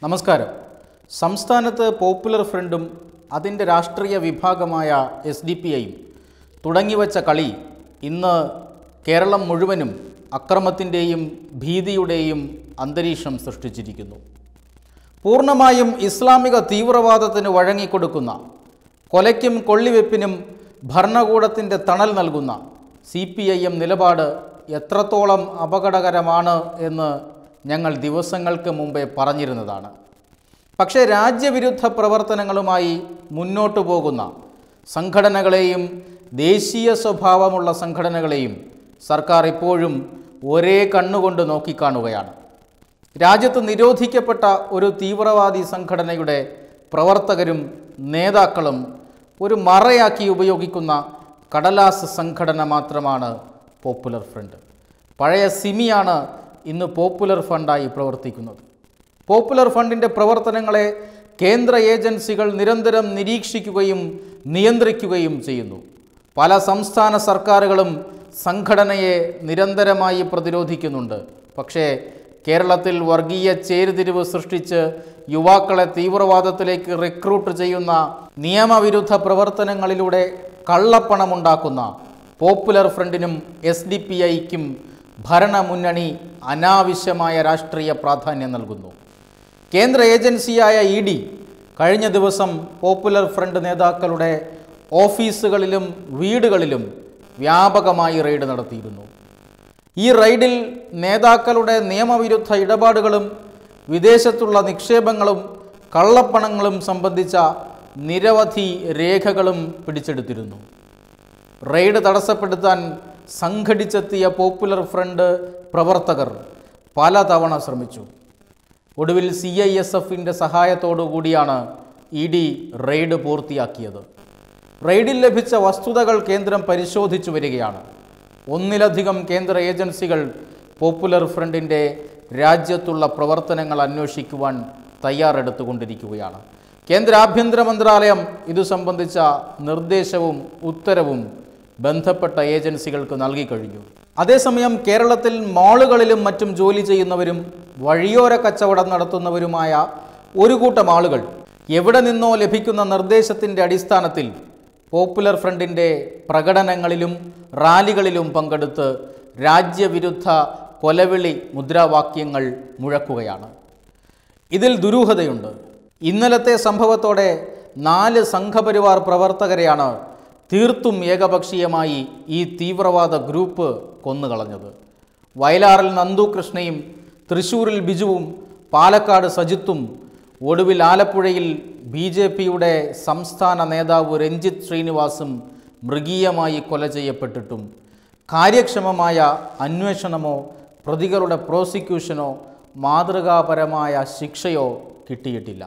നമസ്കാരം സംസ്ഥാനത്ത് പോപ്പുലർ ഫ്രണ്ടും അതിൻ്റെ രാഷ്ട്രീയ വിഭാഗമായ എസ് ഡി പി ഐയും തുടങ്ങിവച്ച കളി ഇന്ന് കേരളം മുഴുവനും അക്രമത്തിൻ്റെയും ഭീതിയുടെയും അന്തരീക്ഷം സൃഷ്ടിച്ചിരിക്കുന്നു പൂർണ്ണമായും ഇസ്ലാമിക തീവ്രവാദത്തിന് വഴങ്ങിക്കൊടുക്കുന്ന കൊലയ്ക്കും കൊള്ളിവെപ്പിനും ഭരണകൂടത്തിൻ്റെ തണൽ നൽകുന്ന സി പി ഐ എം നിലപാട് എത്രത്തോളം അപകടകരമാണ് എന്ന് ഞങ്ങൾ ദിവസങ്ങൾക്ക് മുമ്പേ പറഞ്ഞിരുന്നതാണ് പക്ഷേ രാജ്യവിരുദ്ധ പ്രവർത്തനങ്ങളുമായി മുന്നോട്ടു പോകുന്ന സംഘടനകളെയും ദേശീയ സ്വഭാവമുള്ള സംഘടനകളെയും സർക്കാർ ഇപ്പോഴും ഒരേ കണ്ണുകൊണ്ട് നോക്കിക്കാണുകയാണ് രാജ്യത്ത് നിരോധിക്കപ്പെട്ട ഒരു തീവ്രവാദി സംഘടനയുടെ പ്രവർത്തകരും നേതാക്കളും ഒരു മറയാക്കി ഉപയോഗിക്കുന്ന കടലാസ് സംഘടന മാത്രമാണ് പോപ്പുലർ ഫ്രണ്ട് പഴയ സിമിയാണ് ഇന്ന് പോപ്പുലർ ഫണ്ടായി പ്രവർത്തിക്കുന്നത് പോപ്പുലർ ഫണ്ടിൻ്റെ പ്രവർത്തനങ്ങളെ കേന്ദ്ര ഏജൻസികൾ നിരന്തരം നിരീക്ഷിക്കുകയും നിയന്ത്രിക്കുകയും ചെയ്യുന്നു പല സംസ്ഥാന സർക്കാരുകളും സംഘടനയെ നിരന്തരമായി പ്രതിരോധിക്കുന്നുണ്ട് പക്ഷേ കേരളത്തിൽ വർഗീയ ചേരുതിരിവ് സൃഷ്ടിച്ച് യുവാക്കളെ തീവ്രവാദത്തിലേക്ക് റിക്രൂട്ട് ചെയ്യുന്ന നിയമവിരുദ്ധ പ്രവർത്തനങ്ങളിലൂടെ കള്ളപ്പണമുണ്ടാക്കുന്ന പോപ്പുലർ ഫ്രണ്ടിനും എസ് ഡി പി ഐക്കും ഭരണമുന്നണി അനാവശ്യമായ രാഷ്ട്രീയ പ്രാധാന്യം നൽകുന്നു കേന്ദ്ര ഏജൻസിയായ ഇ ഡി കഴിഞ്ഞ ദിവസം പോപ്പുലർ ഫ്രണ്ട് നേതാക്കളുടെ ഓഫീസുകളിലും വീടുകളിലും വ്യാപകമായി റെയ്ഡ് നടത്തിയിരുന്നു ഈ റെയ്ഡിൽ നേതാക്കളുടെ നിയമവിരുദ്ധ ഇടപാടുകളും വിദേശത്തുള്ള നിക്ഷേപങ്ങളും കള്ളപ്പണങ്ങളും സംബന്ധിച്ച നിരവധി രേഖകളും പിടിച്ചെടുത്തിരുന്നു റെയ്ഡ് തടസ്സപ്പെടുത്താൻ സംഘടിച്ചെത്തിയ പോപ്പുലർ ഫ്രണ്ട് പ്രവർത്തകർ പലതവണ ശ്രമിച്ചു ഒടുവിൽ സി ഐ എസ് എഫിൻ്റെ സഹായത്തോടു കൂടിയാണ് ഇ ഡി റെയ്ഡ് പൂർത്തിയാക്കിയത് റെയ്ഡിൽ ലഭിച്ച വസ്തുതകൾ കേന്ദ്രം പരിശോധിച്ചു വരികയാണ് ഒന്നിലധികം കേന്ദ്ര ഏജൻസികൾ പോപ്പുലർ ഫ്രണ്ടിൻ്റെ രാജ്യത്തുള്ള പ്രവർത്തനങ്ങൾ അന്വേഷിക്കുവാൻ തയ്യാറെടുത്തുകൊണ്ടിരിക്കുകയാണ് കേന്ദ്ര ആഭ്യന്തര മന്ത്രാലയം ഇതു സംബന്ധിച്ച നിർദ്ദേശവും ഉത്തരവും ബന്ധപ്പെട്ട ഏജൻസികൾക്ക് നൽകി കഴിഞ്ഞു അതേസമയം കേരളത്തിൽ മാളുകളിലും മറ്റും ജോലി ചെയ്യുന്നവരും വഴിയോര കച്ചവടം നടത്തുന്നവരുമായ ഒരു കൂട്ടം ആളുകൾ എവിടെ നിന്നോ ലഭിക്കുന്ന നിർദ്ദേശത്തിൻ്റെ അടിസ്ഥാനത്തിൽ പോപ്പുലർ ഫ്രണ്ടിൻ്റെ പ്രകടനങ്ങളിലും റാലികളിലും പങ്കെടുത്ത് രാജ്യവിരുദ്ധ കൊലവിളി മുദ്രാവാക്യങ്ങൾ മുഴക്കുകയാണ് ഇതിൽ ദുരൂഹതയുണ്ട് ഇന്നലത്തെ സംഭവത്തോടെ നാല് സംഘപരിവാർ പ്രവർത്തകരെയാണ് തീർത്തും ഏകപക്ഷീയമായി ഈ തീവ്രവാദ ഗ്രൂപ്പ് കൊന്നുകളഞ്ഞത് വയലാറിൽ നന്ദു കൃഷ്ണയും തൃശൂരിൽ ബിജുവും പാലക്കാട് സജിത്തും ഒടുവിൽ ആലപ്പുഴയിൽ ബി ജെ പിയുടെ സംസ്ഥാന നേതാവ് രഞ്ജിത്ത് ശ്രീനിവാസും മൃഗീയമായി കൊല ചെയ്യപ്പെട്ടിട്ടും കാര്യക്ഷമമായ അന്വേഷണമോ പ്രതികളുടെ പ്രോസിക്യൂഷനോ മാതൃകാപരമായ ശിക്ഷയോ കിട്ടിയിട്ടില്ല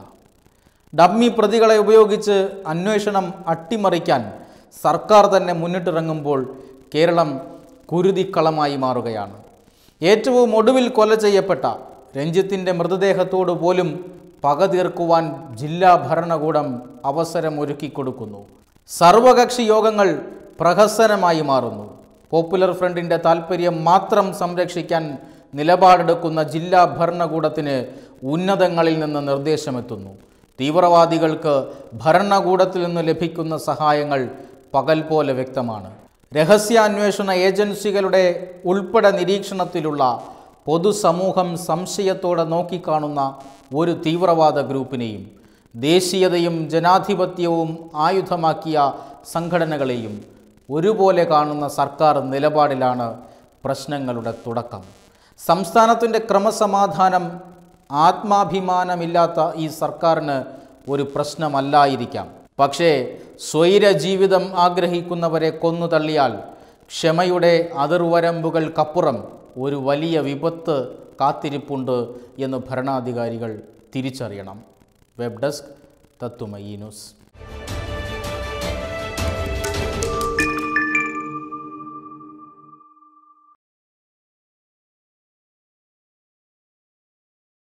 ഡമ്മി പ്രതികളെ ഉപയോഗിച്ച് അന്വേഷണം അട്ടിമറിക്കാൻ സർക്കാർ തന്നെ മുന്നിട്ടിറങ്ങുമ്പോൾ കേരളം കുരുതിക്കളമായി മാറുകയാണ് ഏറ്റവും ഒടുവിൽ കൊല ചെയ്യപ്പെട്ട രഞ്ജിത്തിൻ്റെ മൃതദേഹത്തോട് പോലും പക തീർക്കുവാൻ ജില്ലാ ഭരണകൂടം അവസരം ഒരുക്കിക്കൊടുക്കുന്നു സർവകക്ഷി യോഗങ്ങൾ പ്രഹസനമായി മാറുന്നു പോപ്പുലർ ഫ്രണ്ടിൻ്റെ താൽപ്പര്യം മാത്രം സംരക്ഷിക്കാൻ നിലപാടെടുക്കുന്ന ജില്ലാ ഭരണകൂടത്തിന് ഉന്നതങ്ങളിൽ നിന്ന് നിർദ്ദേശമെത്തുന്നു തീവ്രവാദികൾക്ക് ഭരണകൂടത്തിൽ നിന്ന് ലഭിക്കുന്ന സഹായങ്ങൾ പകൽ പോലെ വ്യക്തമാണ് രഹസ്യാന്വേഷണ ഏജൻസികളുടെ ഉൾപ്പെടെ നിരീക്ഷണത്തിലുള്ള പൊതുസമൂഹം സംശയത്തോടെ നോക്കിക്കാണുന്ന ഒരു തീവ്രവാദ ഗ്രൂപ്പിനെയും ദേശീയതയും ജനാധിപത്യവും ആയുധമാക്കിയ സംഘടനകളെയും ഒരുപോലെ കാണുന്ന സർക്കാർ നിലപാടിലാണ് പ്രശ്നങ്ങളുടെ തുടക്കം സംസ്ഥാനത്തിൻ്റെ ക്രമസമാധാനം ആത്മാഭിമാനമില്ലാത്ത ഈ സർക്കാരിന് ഒരു പ്രശ്നമല്ലായിരിക്കാം പക്ഷേ സ്വൈര ജീവിതം ആഗ്രഹിക്കുന്നവരെ കൊന്നു തള്ളിയാൽ ക്ഷമയുടെ അതിർവരമ്പുകൾക്കപ്പുറം ഒരു വലിയ വിപത്ത് കാത്തിരിപ്പുണ്ട് എന്ന് ഭരണാധികാരികൾ തിരിച്ചറിയണം വെബ് ഡെസ്ക് തത്തുമയി ന്യൂസ്